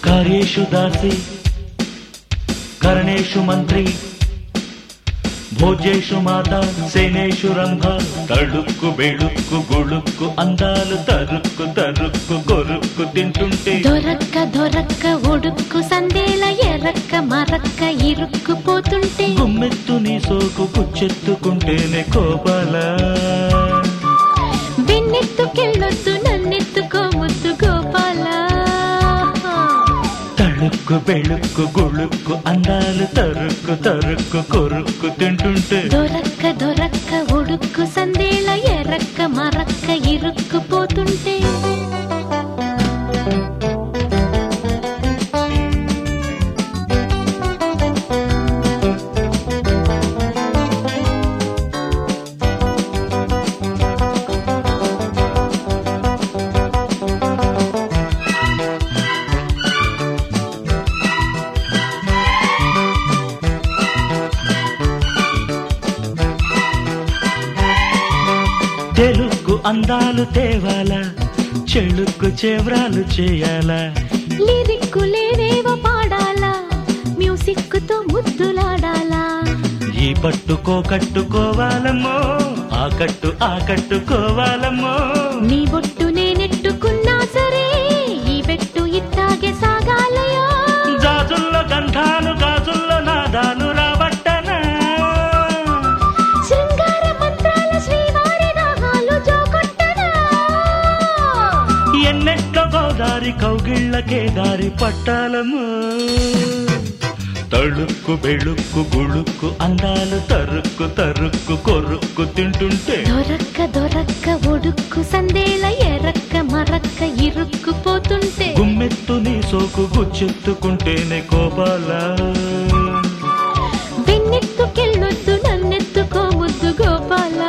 కార్యేషు దాసి కరణేషు మంత్రి భోజేషు మాత సేనేషు రంభ తళుక్కు బెళుక్కు గుళుక్కు అందాలు తరుక్కు తరుక్కు కొరుక్కు తింటుంటే దొరక్క దొరక్క ఒడుక్కు సందేల ఎరక్క మరక్క ఇరుక్కుపోతుంటే గుమ్మెత్తు నీ సోకు కుచ్చెత్తుకుంటేనే కోపాల వెన్నెత్తుకెళ్ళొద్దు నన్నెత్తుకో ముద్దు గోపాల తళుక్కు బెళుక్కు గుళుక్కు అందాలు తరుక్కు తరుక్కు కొరుక్కు తింటుంటే దొరక్క దొరక్క ఒడుక్కు సందేల ఎరక్క మరక్క ఇరుక్కుపోతుంటే తెలుగు అందాలు తేవాలా చెಳುక్కు చేవ్రాలు చేయాలా లిరిక్కులేవేవో పాడాలా మ్యూజిక్ తో ముద్దులాడాలా ఈ పట్టుకో కట్టుకోవాలమ్మో ఆ కట్టు ఆ కట్టుకోవాలమ్మో నీ బొట్టు నేనెట్టుకున్నా సరే ఈ బెట్టు ఇట్టాగే సాగాలయో జాజుల్లో గంధాలు గాజుల్లో నాదాలు రాబట్టనా శృంగార మంత్రాల శ్రీవారి దాహాలు జోకొట్టనా ఎన్నెట్లో గోదారి కౌగిళ్ళకే దారి పట్టాలము తళుక్కు బెళుక్కు గుళుక్కు అందాలు తరుక్కు తరుక్కు కొరుక్కు తింటుంటే దొరక్క దొరక్క ఒడుక్కు సందేల ఎరక్క మరక్క ఇరుక్కుపోతుంటే గుమ్మెత్తు నీ సోకు గుచ్చెత్తుకుంటేనే కోపాల వెన్నెత్తుకెళ్ళొద్దు నన్నెత్తుకో ముద్దు గోపాల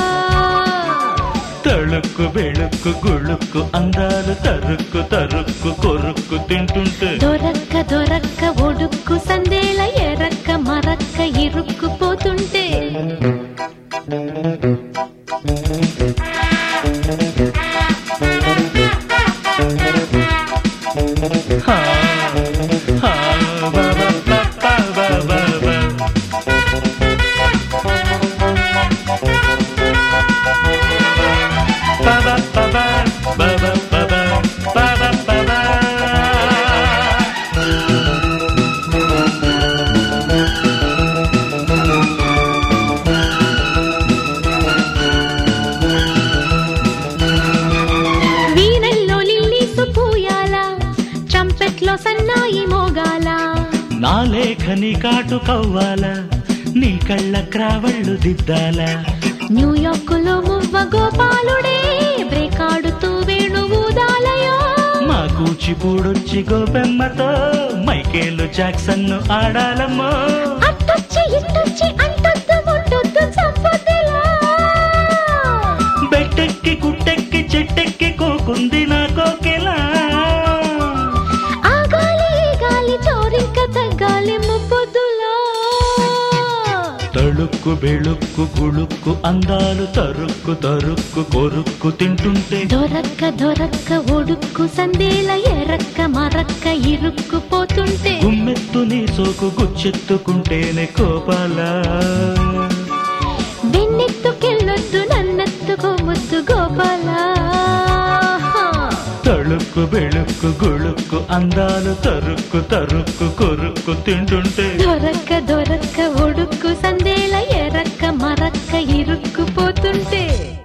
తళుక్కు బెళుక్కు గుళుక్కు అందాలు తరుక్కు తరుక్కు కొరుక్కు తింటుంటే దొరక్క దొరక్క ఒడుక్కు సందేల ఎరక్క మరక్క ఇరుక్కుపోతుంటే హా, హా, బా, బా, బా, బా, బా, బా, బా. Ba, ba, ba, ba, ba, ba, ba, ba, ba, ba, ba, ba. వీణల్లో లిల్లీసు పూయాల ట్రంపెట్లో సన్నాయి మోగాల నా లేఖని కాటు కవ్వాల నీ కళ్ళ క్రావళ్ళు దిద్దాల న్యూయార్కులో మువ్వ గోపాలుడే బ్రేక్ ఆడుతూ వేణు ఊదాలయో మా కూచిపూడొచ్చి గోపెమ్మతో మైకేలు జాక్సన్ ను ఆడాలమ్మో అట్టొచ్చి ఇట్టొచ్చి అంటొద్దు ముట్టొద్దు చంపొద్దులా బెట్టెక్కి కుట్టెక్కి చెట్టెక్కి కోకుంది నా కోకెలా ఆ గాలి ఈ గాలి చోరింక తగ్గాలి ముప్పొద్దులా తళుక్కు బెళుక్కు గుళుక్కు అందాలు తరుక్కు తరుక్కు కొరుక్కు తింటుంటే దొరక్క దొరక్క ఒడుక్కు సందేల ఎరక్క మరక్క ఇరుక్కుపోతుంటే గుమ్మెత్తు నీ సోకు గుచ్చెత్తుకుంటేనే కోపాల వెన్నెత్తుకెళ్ళొద్దు నన్నెత్తుకో ముద్దు గోపాల తళుక్కు బెళుక్కు గుళుక్కు అందాలు తరుక్కు తరుక్కు కొరుక్కు తింటుంటే దొరక్క దొరక్క ఒడుక్కు సందేల ఎరక్క మరక్క ఇరుక్కుపోతుంటే